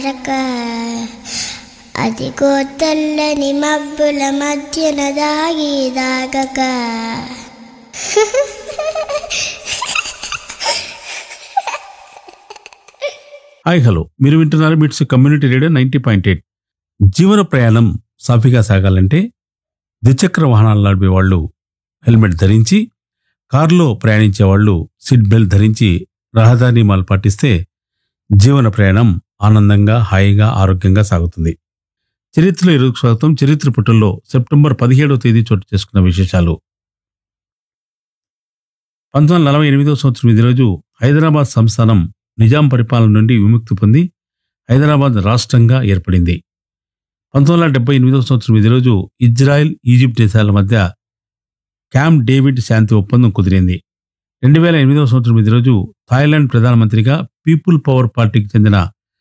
రక అదిగో తెల్లని మబ్బుల మధ్యన దాగి దాగక హాయ్ హలో మీరు వింటున్నారు MITS community radio ninety point eight జీవన ప్రయాణం సాఫీగా సాగాలంటే ద్విచక్ర వాహనాలు నడిపే వాళ్ళు హెల్మెట్ ధరించి కారులో ప్రయాణించే వాళ్ళు సీట్ బెల్ట్ ధరించి రహదారి నియమాలు పాటిస్తే జీవన ప్రయాణం ఆనందంగా హాయిగా ఆరోగ్యంగా సాగుతుంది చరిత్రలో ఇరుగు స్వాగతం చరిత్ర పుటల్లో సెప్టెంబర్ పదిహేడవ తేదీ చోటు చేసుకున్న విశేషాలు పంతొమ్మిది వందల నలభై ఎనిమిదవ సంవత్సరం ఇదే రోజు హైదరాబాద్ సంస్థానం నిజాం పరిపాలన నుండి విముక్తి పొంది హైదరాబాద్ రాష్ట్రంగా ఏర్పడింది పంతొమ్మిది వందల డెబ్బై ఎనిమిదవ సంవత్సరం ఇదే రోజు ఇజ్రాయెల్ ఈజిప్ట్ దేశాల మధ్య క్యాంప్ డేవిడ్ శాంతి ఒప్పందం కుదిరింది రెండు వేల ఎనిమిదవ సంవత్సరం ఇదే రోజు థాయిలాండ్ ప్రధానమంత్రిగా పీపుల్ పవర్ పార్టీకి చెందిన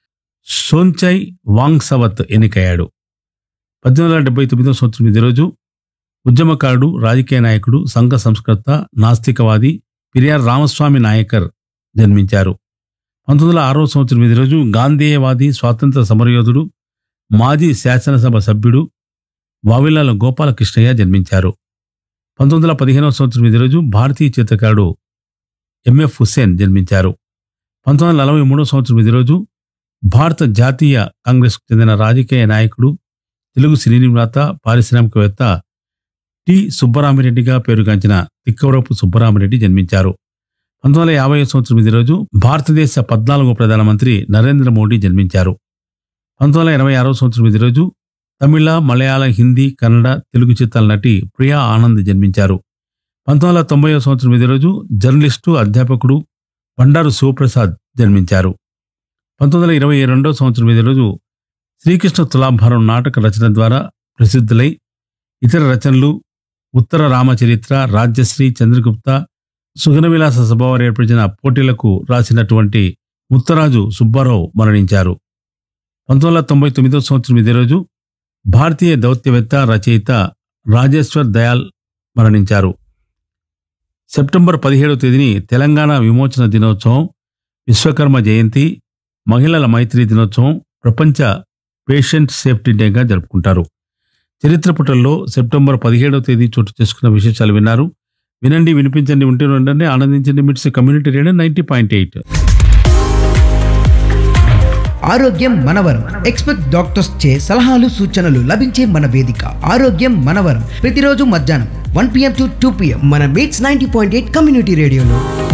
సోన్చై వాంగ్సవత్ ఎన్నికయ్యాడు పద్దెనిమిది వందల డెబ్బై తొమ్మిదవ సంవత్సరం ఇదే రోజు ఉద్యమకారుడు రాజకీయ నాయకుడు సంఘ సంస్కర్త నాస్తికవాది పెరియార్ రామస్వామి నాయకర్ జన్మించారు పంతొమ్మిది వందల ఆరవ సంవత్సరం ఇదే రోజు గాంధేయవాది స్వాతంత్ర సమరయోధుడు మాజీ శాసనసభ సభ్యుడు వావిలాల గోపాలకృష్ణయ్య జన్మించారు పంతొమ్మిది వందల పదిహేనవ సంవత్సరం ఇదే రోజు భారతీయ చిత్రకారుడు ఎంఎఫ్ హుస్సేన్ జన్మించారు పంతొమ్మిది వందల నలభై మూడవ సంవత్సరం ఇదే రోజు భారత జాతీయ కాంగ్రెస్కు చెందిన రాజకీయ నాయకుడు తెలుగు సినీ నిర్మాత పారిశ్రామికవేత్త టి సుబ్బరామిరెడ్డిగా పేరుగాంచిన తిక్కవరపు సుబ్బరామిరెడ్డి జన్మించారు పంతొమ్మిది వందల యాభై సంవత్సరం ఇదే రోజు భారతదేశ పద్నాలుగో ప్రధానమంత్రి నరేంద్ర మోడీ జన్మించారు పంతొమ్మిది వందల ఎనభై ఆరో సంవత్సరం ఇదే రోజు తమిళ మలయాళ హిందీ కన్నడ తెలుగు చిత్రాల నటి ప్రియా ఆనంద్ జన్మించారు పంతొమ్మిది వందల తొంభై సంవత్సరం ఇదే రోజు జర్నలిస్టు అధ్యాపకుడు బండారు శివప్రసాద్ జన్మించారు పంతొమ్మిది వందల ఇరవై రెండో సంవత్సరం ఇదే రోజు శ్రీకృష్ణ తులాభారం నాటక రచన ద్వారా ప్రసిద్ధులై ఇతర రచనలు ఉత్తర రామచరిత్ర రాజ్యశ్రీ చంద్రగుప్త సుగనవిలాస సభవారు ఏర్పరిచిన పోటీలకు రాసినటువంటి ముత్తరాజు సుబ్బారావు మరణించారు పంతొమ్మిది వందల తొంభై తొమ్మిదో సంవత్సరం ఇదే రోజు భారతీయ దౌత్యవేత్త రచయిత రాజేశ్వర్ దయాల్ మరణించారు సెప్టెంబర్ పదిహేడవ తేదీని తెలంగాణ విమోచన దినోత్సవం విశ్వకర్మ జయంతి మహిళల మైత్రి దినోత్సవం ప్రపంచ పేషెంట్ సేఫ్టీ డేగా జరుపుకుంటారు చరిత్ర పుటల్లో సెప్టెంబర్ పదిహేడవ తేదీ చోటు చేసుకున్న విశేషాలు విన్నారు వినండి వినిపించండి ఉంటే ఉండండి ఆనందించండి MITS community radio ninety point eight ఆరోగ్యం మనవరం ఎక్స్పెక్ట్ డాక్టర్స్ చే సలహాలు సూచనలు లభించే మన వేదిక ఆరోగ్యం మనవరం ప్రతిరోజు మధ్యాహ్నం one PM to two PM మన MITS ninety point eight community రేడియోలో